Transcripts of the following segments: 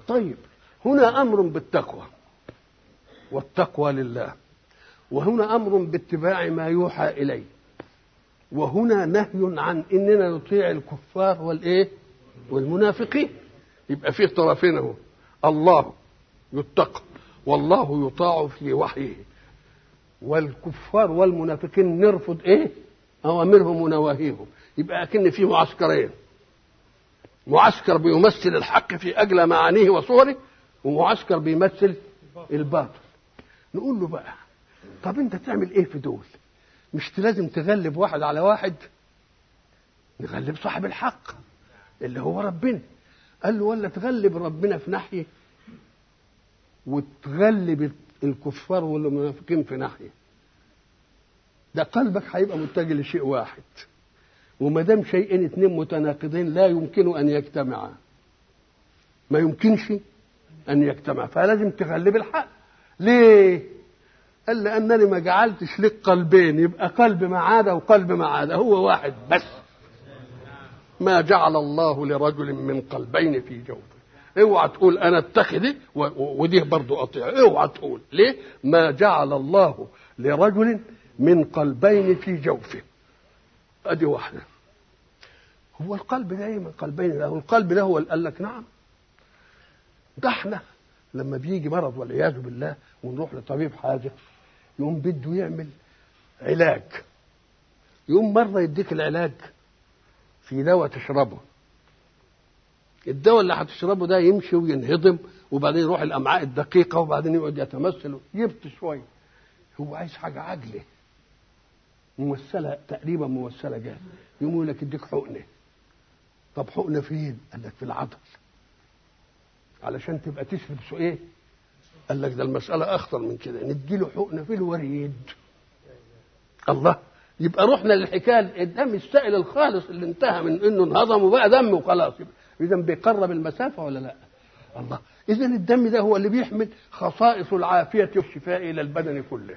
طيب هنا امر بالتقوى والتقوى لله وهنا امر باتباع ما يوحى اليه وهنا نهي عن اننا نطيع الكفار والايه والمنافقين يبقى فيه طرفين اهو الله يتقى والله يطاع في وحيه والكفار والمنافقين نرفض ايه اوامرهم ونواهيهم يبقى اكن في معسكرين معسكر بيمثل الحق في اجلى معانيه وصوره ومعسكر بيمثل الباطل نقول له بقى طب انت تعمل ايه في دول مش لازم تغلب واحد على واحد نغلب صاحب الحق اللي هو ربنا قال له ولا تغلب ربنا في ناحيه وتغلب الكفار والمنافقين في ناحيه ده قلبك هيبقى متجه لشيء واحد وما دام شيئين اثنين متناقضين لا يمكن ان يجتمعا ما يمكنش ان يجتمع فلازم تغلب الحق ليه قال لانني ما جعلتش لك قلبين يبقى قلب ما عاد وقلب ما عاد هو واحد بس ما جعل الله لرجل من قلبين في جوفه اوعى تقول انا اتخذ ودي برضو اطيع اوعى تقول ليه ما جعل الله لرجل من قلبين في جوفه ادي واحده هو القلب دايما قلبين له القلب ده هو اللي قال لك نعم ده احنا لما بيجي مرض والعياذ بالله ونروح لطبيب حاجه يقوم بده يعمل علاج يقوم مره يديك العلاج في دواء تشربه الدواء اللي هتشربه ده يمشي وينهضم وبعدين يروح الامعاء الدقيقه وبعدين يقعد يتمثل يبت شويه هو عايز حاجه عجله ممثله تقريبا ممثله جاهزه يقوم يقول لك اديك حقنه طب حقنه فين؟ قال لك في العضل علشان تبقى تشرب سو ايه؟ قال لك ده المساله اخطر من كده نديله حقنه في الوريد الله يبقى رحنا للحكايه الدم السائل الخالص اللي انتهى من انه انهضم وبقى دم وخلاص اذا بيقرب المسافه ولا لا؟ الله اذا الدم ده هو اللي بيحمل خصائص العافيه والشفاء الى البدن كله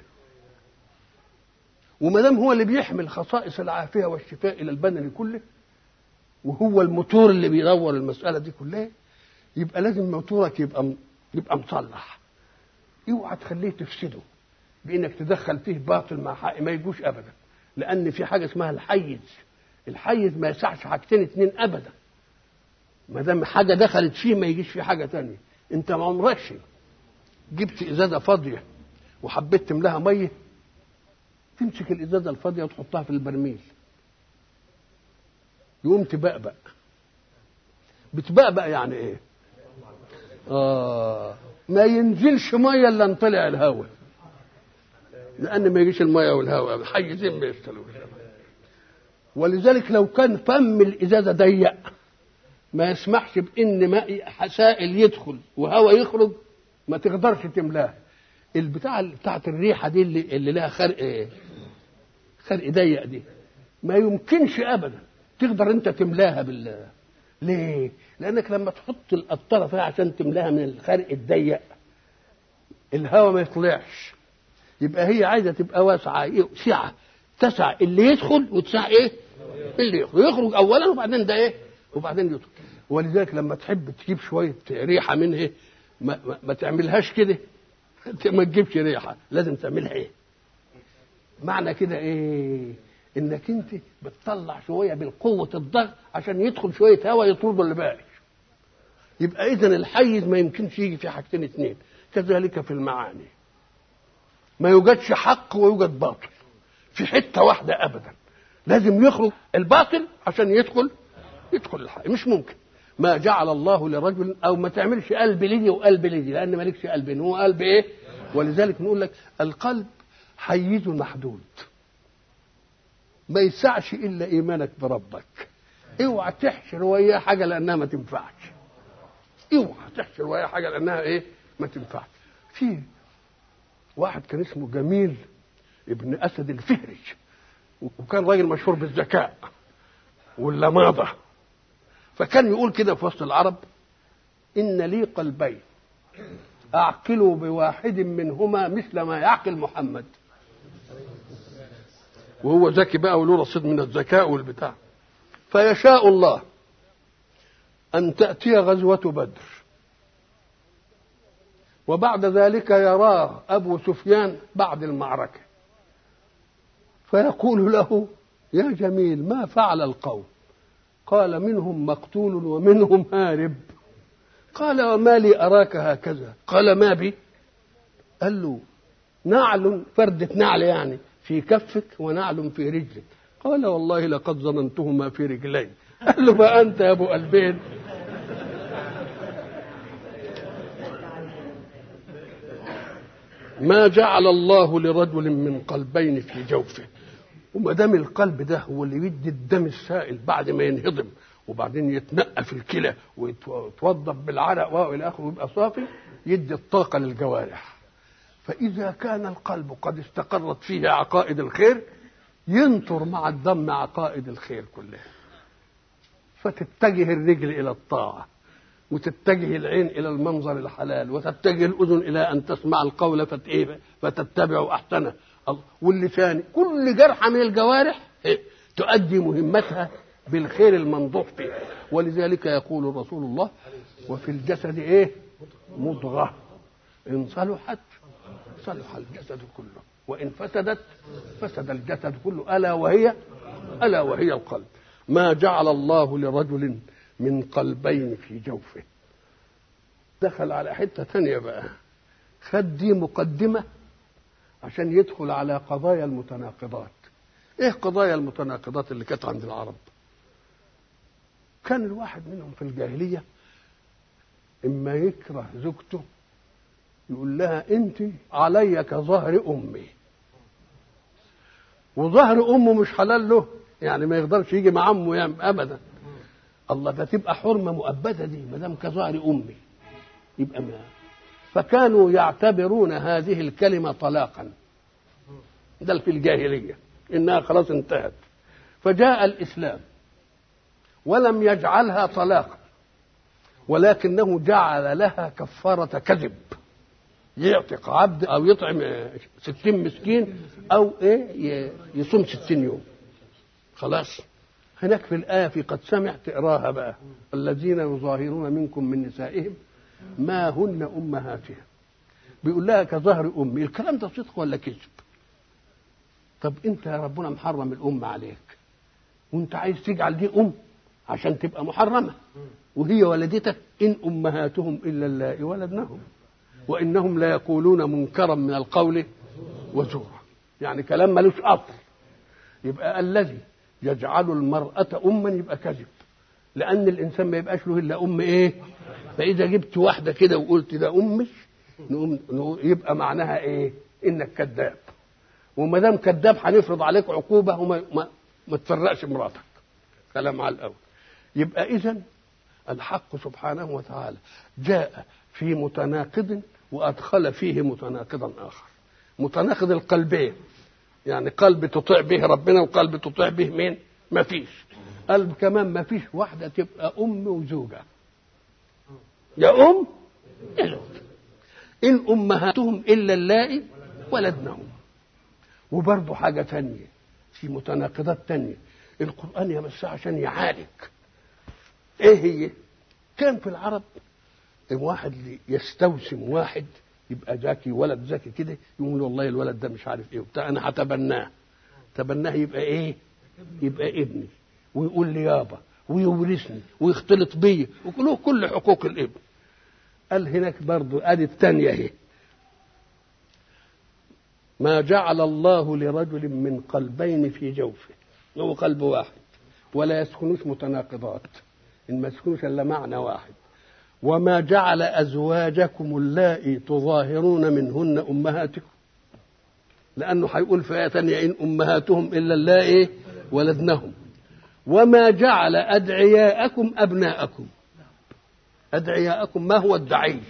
وما دام هو اللي بيحمل خصائص العافيه والشفاء الى البدن كله وهو الموتور اللي بيدور المساله دي كلها يبقى لازم موتورك يبقى يبقى مصلح اوعى تخليه تفسده بانك تدخل فيه باطل مع حق ما يجوش ابدا لان في حاجه اسمها الحيز الحيز ما يسعش حاجتين اتنين ابدا ما دام حاجه دخلت فيه ما يجيش فيه حاجه تانية انت ما عمركش جبت ازازه فاضيه وحبيت تملاها ميه تمسك الازازه الفاضيه وتحطها في البرميل يقوم تبقبق بتبقبق يعني ايه آه ما ينزلش ميه الا ان طلع الهواء لان ما يجيش الميه والهواء حيزين ما يشتغلوش ولذلك لو كان فم الازازه ضيق ما يسمحش بان ماء سائل يدخل وهواء يخرج ما تقدرش تملاه البتاع بتاعت الريحه دي اللي, اللي لها خرق خرق ضيق دي ما يمكنش ابدا تقدر انت تملاها بال ليه؟ لانك لما تحط القطره فيها عشان تملاها من الخرق الضيق الهواء ما يطلعش يبقى هي عايزه تبقى واسعه سعه تسع اللي يدخل وتسع ايه؟ اللي يخرج يخرج اولا وبعدين ده ايه؟ وبعدين يدخل ولذلك لما تحب تجيب شويه ريحه منها ما, ما, ما تعملهاش كده ما تجيبش ريحه لازم تعملها ايه؟ معنى كده ايه؟ انك انت بتطلع شويه بالقوه الضغط عشان يدخل شويه هواء يطرد اللي باقي يبقى اذا الحيز ما يمكنش يجي في حاجتين اثنين كذلك في المعاني ما يوجدش حق ويوجد باطل في حته واحده ابدا لازم يخرج الباطل عشان يدخل يدخل الحق مش ممكن ما جعل الله لرجل او ما تعملش قلب لدي وقلب لدي لان مالكش قلب هو قلب ايه ولذلك نقول لك القلب حيز محدود ما يسعش الا ايمانك بربك اوعى تحشر وياه حاجه لانها ما تنفعش اوعى تحشر وياه حاجه لانها ايه ما تنفعش في واحد كان اسمه جميل ابن اسد الفهرج وكان راجل مشهور بالذكاء واللماضه فكان يقول كده في وسط العرب ان لي قلبين اعقل بواحد منهما مثل ما يعقل محمد وهو ذكي بقى وله رصيد من الذكاء والبتاع فيشاء الله أن تأتي غزوة بدر وبعد ذلك يراه أبو سفيان بعد المعركة فيقول له يا جميل ما فعل القوم قال منهم مقتول ومنهم هارب قال وما لي أراك هكذا قال ما بي قال له نعل فردة نعل يعني في كفك ونعل في رجلك قال والله لقد ظننتهما في رجلي قال له ما أنت يا أبو قلبين ما جعل الله لرجل من قلبين في جوفه وما دام القلب ده هو اللي يدي الدم السائل بعد ما ينهضم وبعدين يتنقى في الكلى ويتوضب بالعرق والى اخره ويبقى صافي يدي الطاقه للجوارح فاذا كان القلب قد استقرت فيه عقائد الخير ينطر مع الدم عقائد الخير كلها فتتجه الرجل الى الطاعه وتتجه العين الى المنظر الحلال وتتجه الاذن الى ان تسمع القول فتتبع احسنه واللسان كل جرحه من الجوارح تؤدي مهمتها بالخير المنضوح فيها ولذلك يقول رسول الله وفي الجسد ايه مضغه ان صلحت صلح الجسد كله وان فسدت فسد الجسد كله الا وهي الا وهي القلب ما جعل الله لرجل من قلبين في جوفه دخل على حته ثانيه بقى خد دي مقدمه عشان يدخل على قضايا المتناقضات ايه قضايا المتناقضات اللي كانت عند العرب كان الواحد منهم في الجاهلية إما يكره زوجته يقول لها أنت علي كظهر أمي وظهر أمه مش حلال له يعني ما يقدرش يجي مع أمه يعني أبدا الله ده تبقى حرمة مؤبدة دي ما دام كظهر أمي يبقى ما فكانوا يعتبرون هذه الكلمة طلاقا ده في الجاهلية إنها خلاص انتهت فجاء الإسلام ولم يجعلها طلاقا ولكنه جعل لها كفارة كذب يعتق عبد أو يطعم ستين مسكين أو إيه يصوم ستين يوم خلاص هناك في الآية في قد سمعت تقراها بقى الذين يظاهرون منكم من نسائهم ما هن أمهاتهم بيقول لها كظهر أمي الكلام ده صدق ولا كذب طب أنت يا ربنا محرم الأم عليك وأنت عايز تجعل دي أم عشان تبقى محرمة وهي ولدتك إن أمهاتهم إلا اللائي ولدنهم وإنهم لا يقولون منكرا من القول وزورا يعني كلام ملوش أصل يبقى الذي يجعل المرأة أما يبقى كذب لأن الإنسان ما يبقاش له إلا أم إيه فإذا جبت واحدة كده وقلت ده أمش نقوم يبقى معناها إيه إنك كذاب وما دام كذاب هنفرض عليك عقوبة وما ما, ما تفرقش مراتك كلام على الأول يبقى إذا الحق سبحانه وتعالى جاء في متناقض وأدخل فيه متناقضا آخر متناقض القلبين يعني قلب تطيع به ربنا وقلب تطيع به مين ما فيش قلب كمان ما فيش واحدة تبقى أم وزوجة يا أم يا زوج إن أمهاتهم إلا اللائي ولدنهم وبرضه حاجة تانية في متناقضات تانية القرآن يمسها عشان يعالج ايه هي كان في العرب واحد يستوسم واحد يبقى ذكي ولد ذكي كده يقول والله الولد ده مش عارف ايه وبتاع انا هتبناه تبناه يبقى ايه يبقى ابني ويقول لي يابا ويورثني ويختلط بيا وكله كل حقوق الابن قال هناك برضه ادي الثانيه اهي ما جعل الله لرجل من قلبين في جوفه هو قلب واحد ولا يسكنوش متناقضات إن ما يسكنوش إلا معنى واحد وما جعل أزواجكم اللائي تظاهرون منهن أمهاتكم لأنه هيقول في آية ثانية إن أمهاتهم إلا اللائي ولدنهم وما جعل أدعياءكم أبناءكم أدعياءكم ما هو الدعي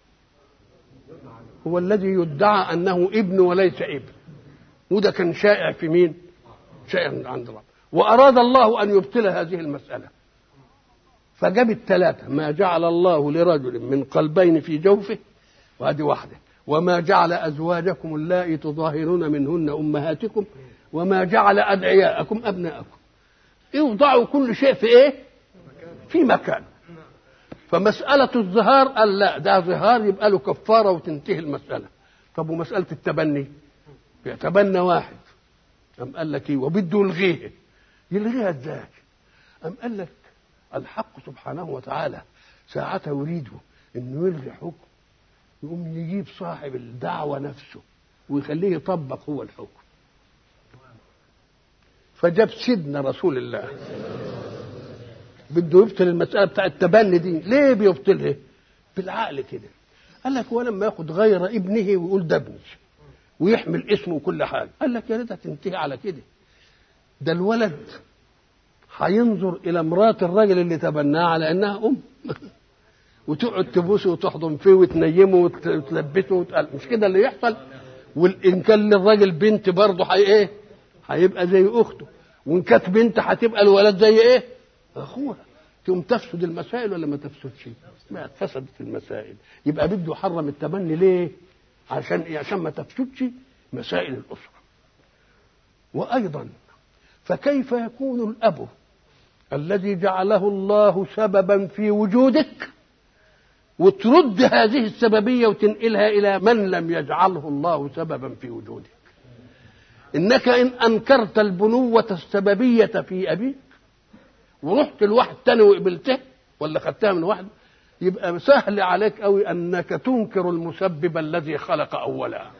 هو الذي يدعى أنه ابن وليس ابن وده كان شائع في مين شيئا عند الله وأراد الله أن يبطل هذه المسألة فجاب الثلاثة ما جعل الله لرجل من قلبين في جوفه وهذه واحدة وما جعل أزواجكم اللائي تظاهرون منهن أمهاتكم وما جعل أدعياءكم أبناءكم يوضعوا كل شيء في إيه؟ في مكان فمسألة الظهار قال لا ده ظهار يبقى له كفارة وتنتهي المسألة طب ومسألة التبني يتبنى واحد أم قال لك إيه وبده يلغيه يلغيها إزاي أم قال لك الحق سبحانه وتعالى ساعة يريد إنه يلغي حكم يقوم يجيب صاحب الدعوة نفسه ويخليه يطبق هو الحكم فجاب سيدنا رسول الله بده يبطل المسألة بتاع التبني دي ليه بيبطلها بالعقل كده قال لك هو لما ياخد غير ابنه ويقول ده ابني ويحمل اسمه وكل حاجة قال لك يا ريتها تنتهي على كده ده الولد هينظر إلى مرات الراجل اللي تبناه على إنها أم وتقعد تبوسه وتحضن فيه وتنيمه وتلبسه وتقل مش كده اللي يحصل وإن كان للراجل بنت برضه هي إيه هيبقى زي أخته وإن كانت بنت هتبقى الولد زي إيه أخوها تقوم تفسد المسائل ولا ما تفسدش ما فسدت المسائل يبقى بده يحرم التبني ليه عشان إيه عشان ما تفسدش مسائل الأسرة وأيضا فكيف يكون الأب الذي جعله الله سببا في وجودك وترد هذه السببية وتنقلها إلى من لم يجعله الله سببا في وجودك إنك إن أنكرت البنوة السببية في أبيك ورحت لواحد تاني وقبلته ولا خدتها من واحد يبقى سهل عليك قوي أنك تنكر المسبب الذي خلق أولا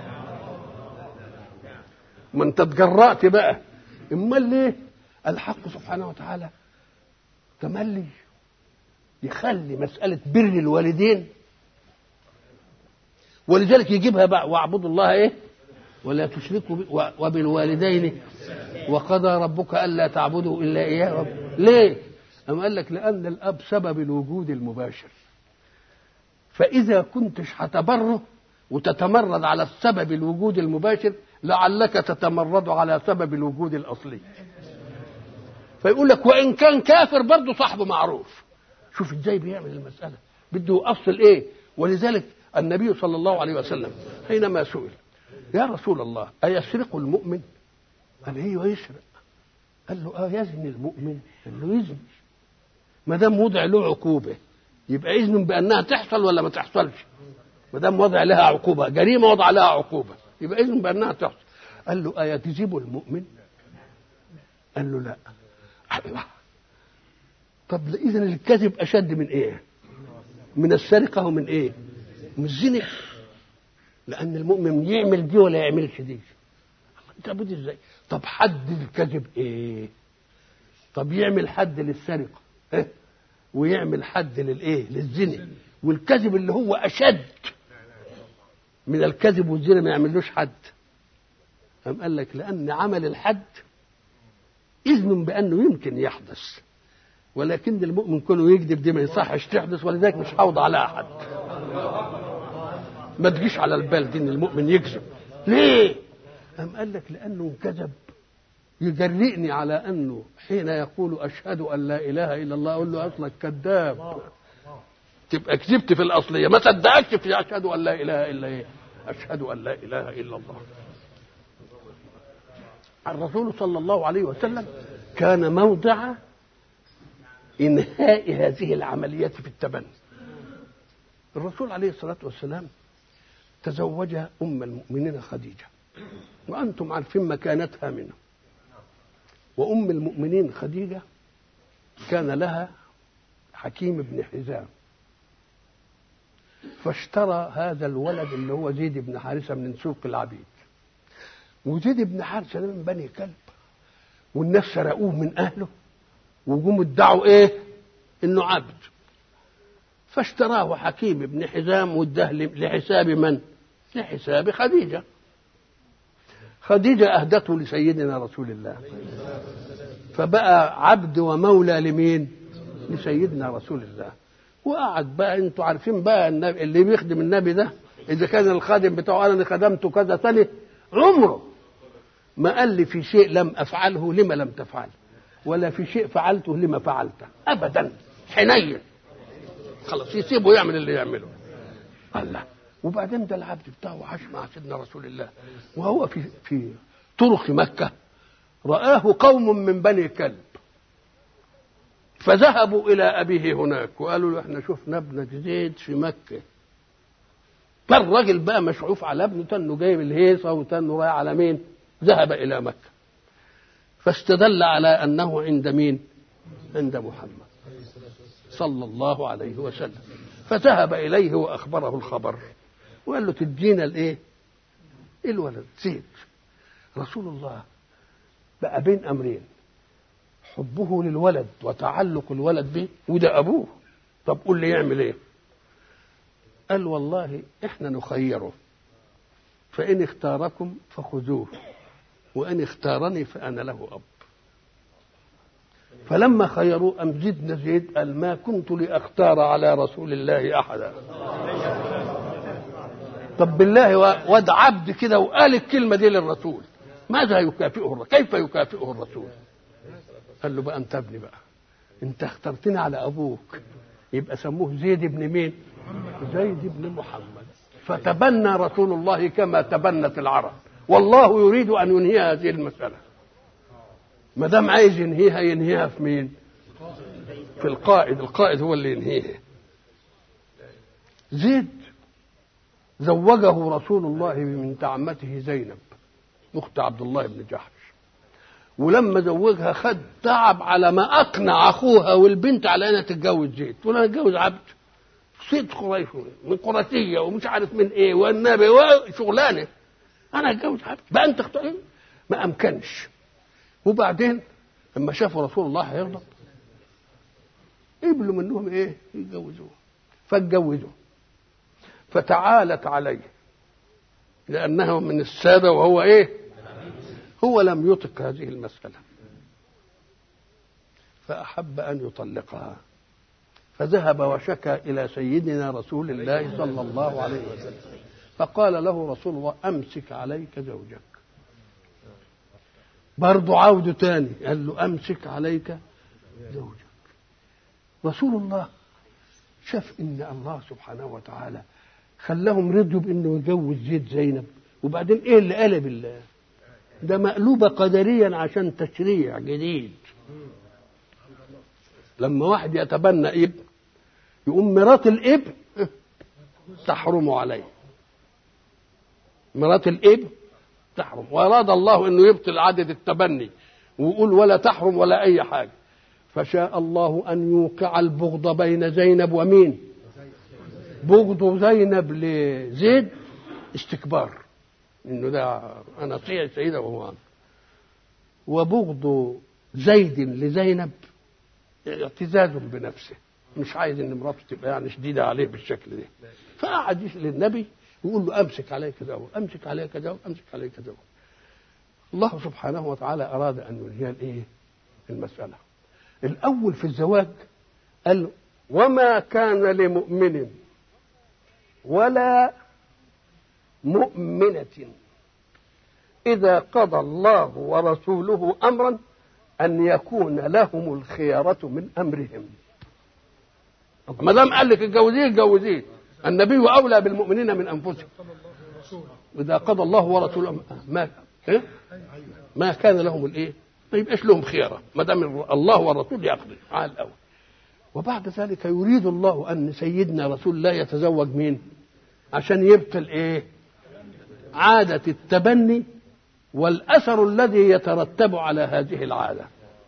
ما انت تجرأت بقى امال ليه الحق سبحانه وتعالى تملي يخلي مسألة بر الوالدين ولذلك يجيبها بقى واعبدوا الله ايه ولا تشركوا وبالوالدين وقضى ربك الا تعبدوا الا اياه ليه أم قال لك لأن الأب سبب الوجود المباشر فإذا كنتش هتبره وتتمرد على السبب الوجود المباشر لعلك تتمرد على سبب الوجود الأصلي فيقول لك وإن كان كافر برضه صاحبه معروف شوف ازاي بيعمل المسألة بده أصل إيه ولذلك النبي صلى الله عليه وسلم حينما سئل يا رسول الله أيسرق المؤمن؟ قال ايوه يسرق قال له اه يزني المؤمن قال له يزني ما دام وضع له عقوبه يبقى اذن بانها تحصل ولا ما تحصلش ما دام وضع لها عقوبه جريمه وضع لها عقوبه يبقى اذن بانها تحصل قال له ايكذب المؤمن قال له لا الله طب اذا الكذب اشد من ايه من السرقه ومن ايه من الزنا لان المؤمن يعمل دي ولا يعملش دي انت بدي ازاي طب حد الكذب ايه طب يعمل حد للسرقه إيه؟ ويعمل حد للايه للزنا والكذب اللي هو اشد من الكذب والزنا ما يعملوش حد قام قال لك لان عمل الحد اذن بانه يمكن يحدث ولكن المؤمن كونه يكذب دي ما يصحش تحدث ولذلك مش حوض على احد ما تجيش على البال دي ان المؤمن يكذب ليه قام قال لك لانه كذب يجرئني على انه حين يقول اشهد ان لا اله الا الله اقول له اصلك كذاب تبقى كذبت في الاصليه ما صدقكش في اشهد ان لا اله الا ايه اشهد ان لا اله الا الله الرسول صلى الله عليه وسلم كان موضع انهاء هذه العمليات في التبني الرسول عليه الصلاه والسلام تزوج ام المؤمنين خديجه وانتم عارفين مكانتها منه وام المؤمنين خديجه كان لها حكيم بن حزام فاشترى هذا الولد اللي هو زيد بن حارثه من سوق العبيد وزيد بن حارثه ده من بني كلب والناس سرقوه من اهله وجم ادعوا ايه انه عبد فاشتراه حكيم بن حزام واداه لحساب من لحساب خديجه خديجة أهدته لسيدنا رسول الله فبقى عبد ومولى لمين لسيدنا رسول الله وقعد بقى انتوا عارفين بقى النبي اللي بيخدم النبي ده اذا كان الخادم بتاعه انا خدمته كذا سنه عمره ما قال لي في شيء لم افعله لما لم تفعل ولا في شيء فعلته لما فعلته ابدا حنين خلاص يسيبه يعمل اللي يعمله الله وبعدين ده العبد بتاعه عاش مع سيدنا رسول الله وهو في في طرق مكة رآه قوم من بني كلب فذهبوا الى ابيه هناك وقالوا له احنا شفنا ابنك زيد في مكه فالراجل بقى مشعوف على ابنه تنه جايب الهيصه وتنه رايح على مين ذهب الى مكه فاستدل على انه عند مين عند محمد صلى الله عليه وسلم فذهب اليه واخبره الخبر وقال له تدينا الايه الولد زيد رسول الله بقى بين امرين حبه للولد وتعلق الولد به وده ابوه طب قول لي يعمل ايه قال والله احنا نخيره فان اختاركم فخذوه وان اختارني فانا له اب فلما خيروا ام زدنا زيد قال ما كنت لاختار على رسول الله احدا طب بالله واد عبد كده وقال الكلمه دي للرسول ماذا يكافئه الرسول كيف يكافئه الرسول قال له بقى انت ابني بقى انت اخترتني على ابوك يبقى سموه زيد بن مين زيد بن محمد فتبنى رسول الله كما تبنت العرب والله يريد ان ينهي هذه المساله ما دام عايز ينهيها ينهيها في مين في القائد القائد هو اللي ينهيها زيد زوجه رسول الله من عمته زينب اخت عبد الله بن جحش ولما زوجها خد تعب على ما اقنع اخوها والبنت على انها تتجوز زيد تقول انا اتجوز عبد صيد قريش من قرشيه ومش عارف من ايه والنبي وشغلانه انا اتجوز عبد بقى انت اختار ما امكنش وبعدين لما شافوا رسول الله هيغضب قبلوا منهم ايه يتجوزوه فاتجوزوا فتعالت عليه لأنه من السادة وهو إيه هو لم يطق هذه المسألة فأحب أن يطلقها فذهب وشكى إلى سيدنا رسول الله صلى الله عليه وسلم فقال له رسول الله أمسك عليك زوجك برضه عوده تاني قال له أمسك عليك زوجك رسول الله شاف إن الله سبحانه وتعالى خلاهم رضيوا بانه يجوز زيد زينب وبعدين ايه اللي قلب الله ده مقلوبه قدريا عشان تشريع جديد لما واحد يتبنى ابن يقوم مرات الابن تحرم عليه مرات الابن تحرم واراد الله انه يبطل عدد التبني ويقول ولا تحرم ولا اي حاجه فشاء الله ان يوقع البغض بين زينب ومين بغض زينب لزيد استكبار انه ده انا اطيع سيده وهو أمر. وبغض زيد لزينب اعتزاز بنفسه مش عايز ان مراته تبقى يعني شديده عليه بالشكل ده فقعد يسال النبي يقول له امسك عليك دواء امسك عليك دواء امسك عليك دواء الله سبحانه وتعالى اراد ان ينهي الايه المساله الاول في الزواج قال وما كان لمؤمن ولا مؤمنة إذا قضى الله ورسوله أمرا أن يكون لهم الخيارة من أمرهم ما دام قال لك اتجوزيه اتجوزيه النبي أولى بالمؤمنين من أنفسهم إذا قضى الله ورسوله ما إيه؟ ما كان لهم الإيه؟ ما يبقاش لهم خيارة ما دام الله والرسول يقضي على الأول وبعد ذلك يريد الله أن سيدنا رسول الله يتزوج مين؟ عشان يبطل ايه عادة التبني والأثر الذي يترتب على هذه العادة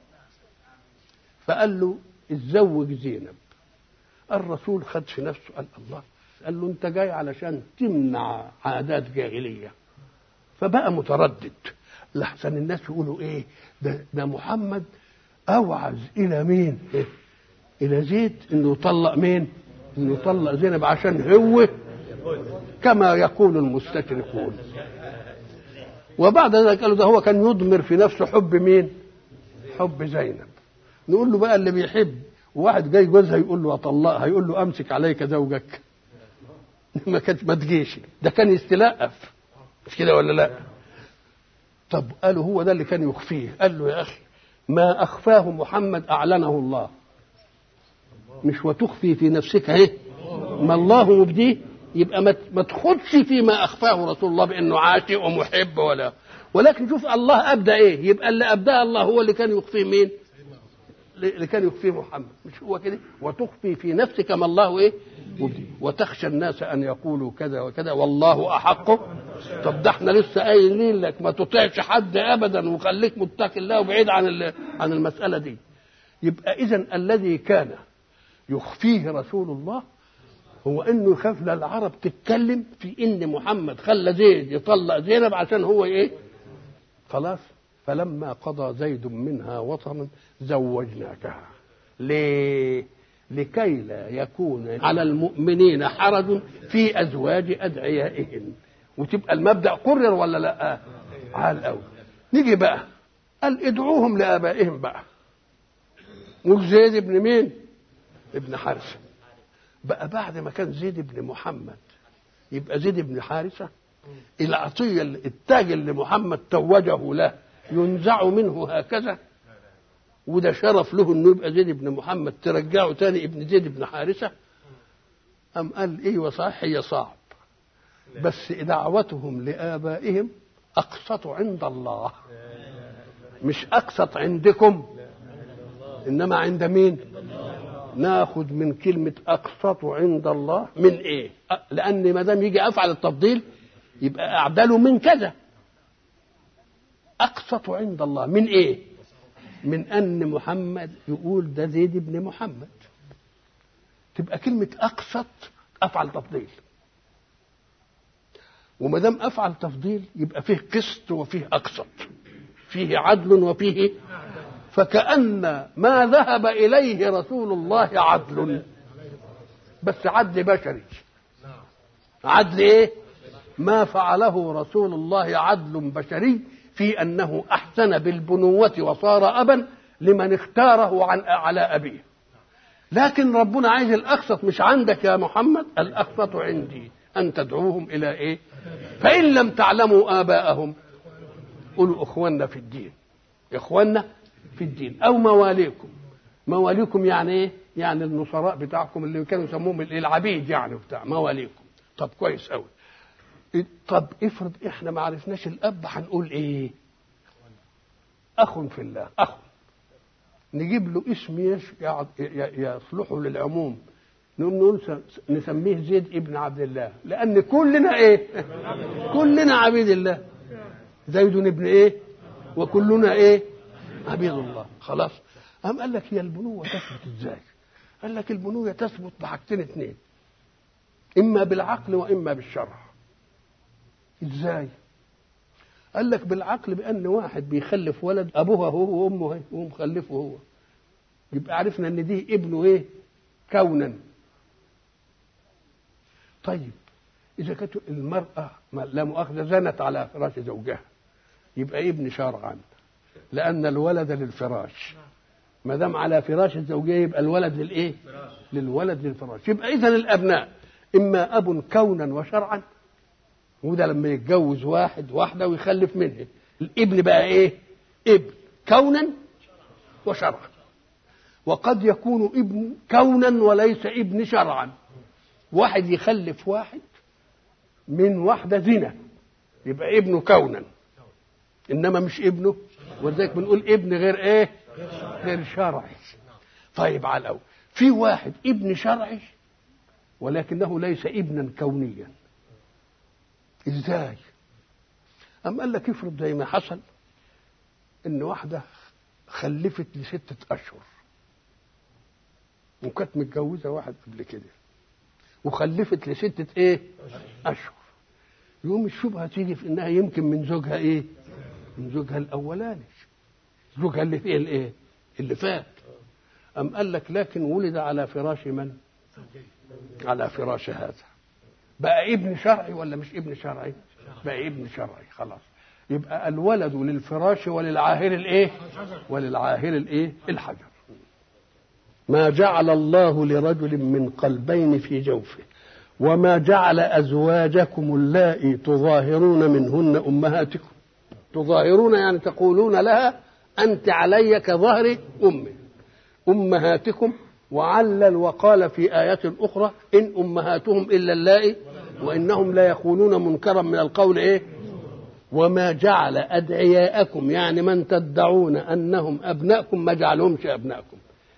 فقال له اتزوج زينب الرسول خد في نفسه قال الله قال له انت جاي علشان تمنع عادات جاهلية فبقى متردد لحسن الناس يقولوا ايه ده, ده محمد اوعز الى مين إيه؟ الى زيد انه يطلق مين انه يطلق زينب عشان هو كما يقول المستشرقون وبعد ذلك قالوا ده هو كان يضمر في نفسه حب مين حب زينب نقول له بقى اللي بيحب وواحد جاي جوزها يقول له اطلقها يقول له امسك عليك زوجك ما كانت ما تجيش ده كان يستلقف مش كده ولا لا طب قالوا هو ده اللي كان يخفيه قال له يا اخي ما اخفاه محمد اعلنه الله مش وتخفي في نفسك ايه ما الله مبديه يبقى ما تخدش فيما اخفاه رسول الله بانه عاشق ومحب ولا ولكن شوف الله ابدى ايه يبقى اللي ابداه الله هو اللي كان يخفيه مين اللي كان يخفيه محمد مش هو كده وتخفي في نفسك ما الله ايه مبدي وتخشى الناس ان يقولوا كذا وكذا والله احق طب ده احنا لسه قايلين لك ما تطيعش حد ابدا وخليك متقي الله وبعيد عن عن المساله دي يبقى اذا الذي كان يخفيه رسول الله هو انه يخاف للعرب تتكلم في ان محمد خلى زيد يطلق زينب عشان هو ايه خلاص فلما قضى زيد منها وطنا زوجناكها ليه لكي لا يكون على المؤمنين حرج في ازواج ادعيائهم وتبقى المبدا قرر ولا لا على الاول نيجي بقى قال ادعوهم لابائهم بقى وزيد ابن مين ابن حارثه بقى بعد ما كان زيد بن محمد يبقى زيد بن حارثه العطيه التاج اللي محمد توجه له ينزع منه هكذا وده شرف له انه يبقى زيد بن محمد ترجعه تاني ابن زيد بن حارثه أم قال ايوه صح هي صعب بس دعوتهم لآبائهم أقسط عند الله مش أقسط عندكم إنما عند مين ناخد من كلمة أقسط عند الله من إيه لأن ما دام يجي أفعل التفضيل يبقى أعدل من كذا أقسط عند الله من إيه من أن محمد يقول ده زيد بن محمد تبقى كلمة أقسط أفعل تفضيل وما دام أفعل تفضيل يبقى فيه قسط وفيه أقسط فيه عدل وفيه فكأن ما ذهب إليه رسول الله عدل بس عدل بشري عدل إيه ما فعله رسول الله عدل بشري في أنه أحسن بالبنوة وصار أبا لمن اختاره عن على أبيه لكن ربنا عايز الأقسط مش عندك يا محمد الأقسط عندي أن تدعوهم إلى إيه فإن لم تعلموا آباءهم قولوا إخواننا في الدين إخواننا في الدين أو مواليكم مواليكم يعني إيه يعني النصراء بتاعكم اللي كانوا يسموهم العبيد يعني بتاع مواليكم طب كويس قوي طب افرض احنا ما عرفناش الاب هنقول ايه اخ في الله اخ نجيب له اسم يصلحه للعموم نقوم نقول نسميه زيد ابن عبد الله لان كلنا ايه كلنا عبيد الله زيد ابن ايه وكلنا ايه عبيد الله خلاص قام قال لك هي البنوه تثبت ازاي قال لك البنوه تثبت بحاجتين اثنين اما بالعقل واما بالشرع ازاي قال لك بالعقل بان واحد بيخلف ولد ابوها هو وامه هي وهو مخلفه هو يبقى عرفنا ان دي ابنه ايه كونا طيب اذا كانت المراه لا مؤاخذه زنت على فراش زوجها يبقى ابن شرعا لان الولد للفراش ما دام على فراش الزوجيه يبقى الولد للايه للولد للفراش يبقى اذا الابناء اما اب كونا وشرعا وده لما يتجوز واحد واحده ويخلف منه الابن بقى ايه ابن كونا وشرعا وقد يكون ابن كونا وليس ابن شرعا واحد يخلف واحد من واحدة زنا يبقى ابنه كونا إنما مش ابنه ولذلك بنقول ابن غير إيه غير شرعي طيب على الأول في واحد ابن شرعي ولكنه ليس ابنا كونيا ازاي أم قال لك افرض زي ما حصل ان واحدة خلفت لستة أشهر وكانت متجوزة واحد قبل كده وخلفت لستة ايه أشهر يوم الشبهة تيجي في انها يمكن من زوجها ايه من زوجها الاولاني زوجها اللي فيه الايه اللي فات أم قال لك لكن ولد على فراش من على فراش هذا بقى ابن شرعي ولا مش ابن شرعي بقى ابن شرعي خلاص يبقى الولد للفراش وللعاهر الايه وللعاهر الايه الحجر ما جعل الله لرجل من قلبين في جوفه وما جعل ازواجكم اللائي تظاهرون منهن امهاتكم تظاهرون يعني تقولون لها انت علي كظهر امي امهاتكم وعلل وقال في آيات أخرى إن أمهاتهم إلا اللائي وإنهم لا يقولون منكرا من القول إيه وما جعل أدعياءكم يعني من تدعون أنهم أبناءكم ما جعلهمش أبناءكم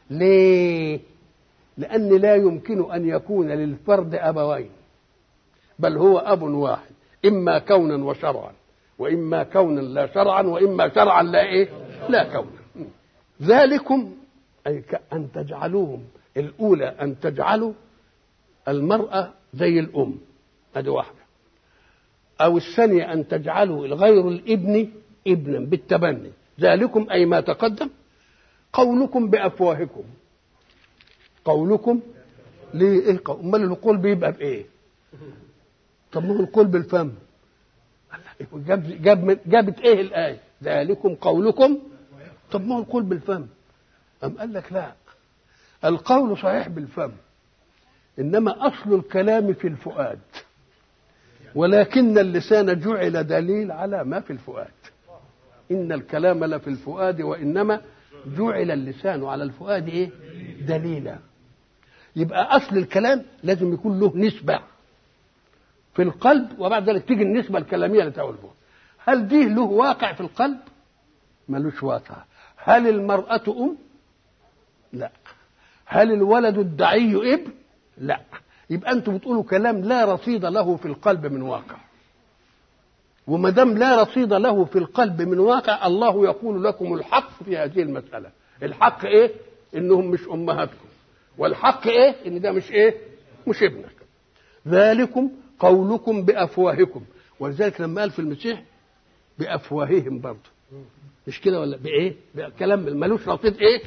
ليه لأن لا يمكن أن يكون للفرد أبوين بل هو أب واحد إما كونا وشرعا وإما كونا لا شرعا وإما شرعا لا إيه لا كونا ذلكم أي أن تجعلوهم الأولى أن تجعلوا المرأة زي الأم هذه واحدة أو الثانية أن تجعلوا الغير الابن ابنا بالتبني ذلكم أي ما تقدم قولكم بأفواهكم قولكم ليه ايه امال القول بيبقى بايه طب ما هو القول بالفم جاب جاب جابت ايه الايه ذلكم قولكم طب ما هو القول بالفم ام قال لك لا القول صحيح بالفم انما اصل الكلام في الفؤاد ولكن اللسان جعل دليل على ما في الفؤاد ان الكلام لفي الفؤاد وانما جعل اللسان على الفؤاد ايه دليلا يبقى اصل الكلام لازم يكون له نسبه في القلب وبعد ذلك تيجي النسبه الكلاميه لتعولبه هل دي له واقع في القلب ملوش واقع هل المراه ام لا هل الولد الدعي ابن لا يبقى انتم بتقولوا كلام لا رصيد له في القلب من واقع وما دام لا رصيد له في القلب من واقع الله يقول لكم الحق في هذه المساله الحق ايه انهم مش امهاتكم والحق ايه ان ده مش ايه مش ابنك ذلكم قولكم بافواهكم ولذلك لما قال في المسيح بافواههم برضه مش كده ولا بايه كلام ملوش رصيد ايه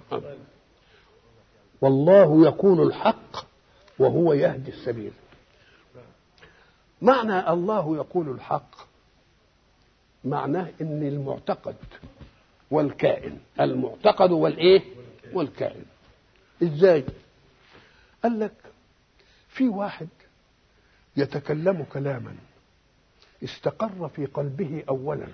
والله يقول الحق وهو يهدي السبيل معنى الله يقول الحق معناه ان المعتقد والكائن المعتقد والايه والكائن ازاي قال لك في واحد يتكلم كلاما استقر في قلبه اولا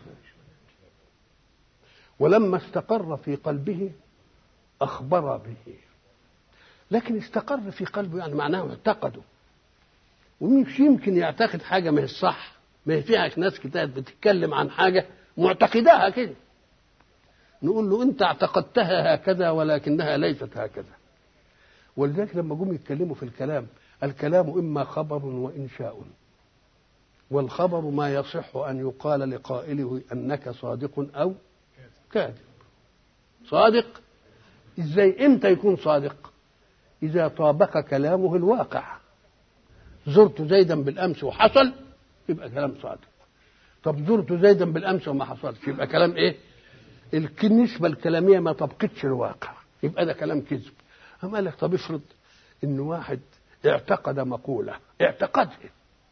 ولما استقر في قلبه اخبر به لكن استقر في قلبه يعني معناه اعتقده ومش يمكن يعتقد حاجه ما هي الصح ما هي فيها ناس كتاب بتتكلم عن حاجه معتقداها كده نقول له انت اعتقدتها هكذا ولكنها ليست هكذا ولذلك لما جم يتكلموا في الكلام الكلام اما خبر وانشاء والخبر ما يصح ان يقال لقائله انك صادق او كاذب صادق ازاي امتى يكون صادق اذا طابق كلامه الواقع زرت زيدا بالامس وحصل يبقى كلام صادق طب زرت زيدا بالامس وما حصلش يبقى كلام ايه النسبه الكلاميه ما طبقتش الواقع يبقى ده كلام كذب أما قال لك طب افرض ان واحد اعتقد مقوله اعتقدها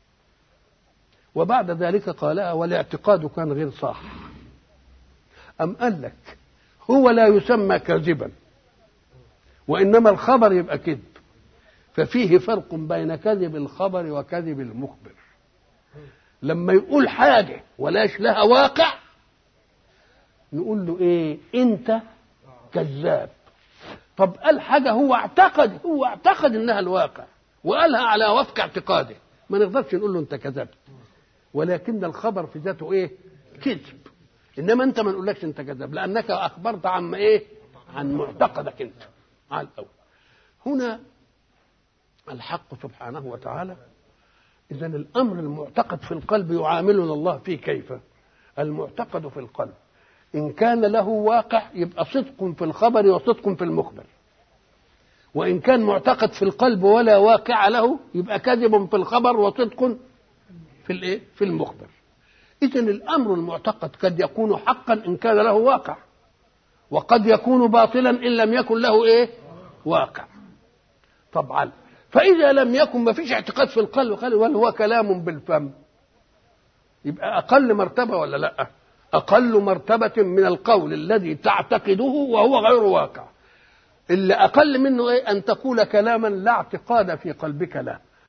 وبعد ذلك قالها والاعتقاد كان غير صح أم قال لك هو لا يسمى كاذبا وإنما الخبر يبقى كذب ففيه فرق بين كذب الخبر وكذب المخبر لما يقول حاجة ولاش لها واقع نقول له ايه انت كذاب طب قال حاجة هو اعتقد هو اعتقد انها الواقع وقالها على وفق اعتقاده ما نقدرش نقول له انت كذبت ولكن الخبر في ذاته ايه كذب انما انت ما نقولكش انت كذاب لانك اخبرت عن ايه عن معتقدك انت على الاول هنا الحق سبحانه وتعالى اذا الامر المعتقد في القلب يعاملنا الله فيه كيف المعتقد في القلب ان كان له واقع يبقى صدق في الخبر وصدق في المخبر وان كان معتقد في القلب ولا واقع له يبقى كذب في الخبر وصدق في الايه في المخبر اذا الامر المعتقد قد يكون حقا ان كان له واقع وقد يكون باطلا ان لم يكن له ايه واقع طبعا فاذا لم يكن ما فيش اعتقاد في القلب قال هو كلام بالفم يبقى اقل مرتبه ولا لا اقل مرتبه من القول الذي تعتقده وهو غير واقع اللي اقل منه ايه ان تقول كلاما لا اعتقاد في قلبك له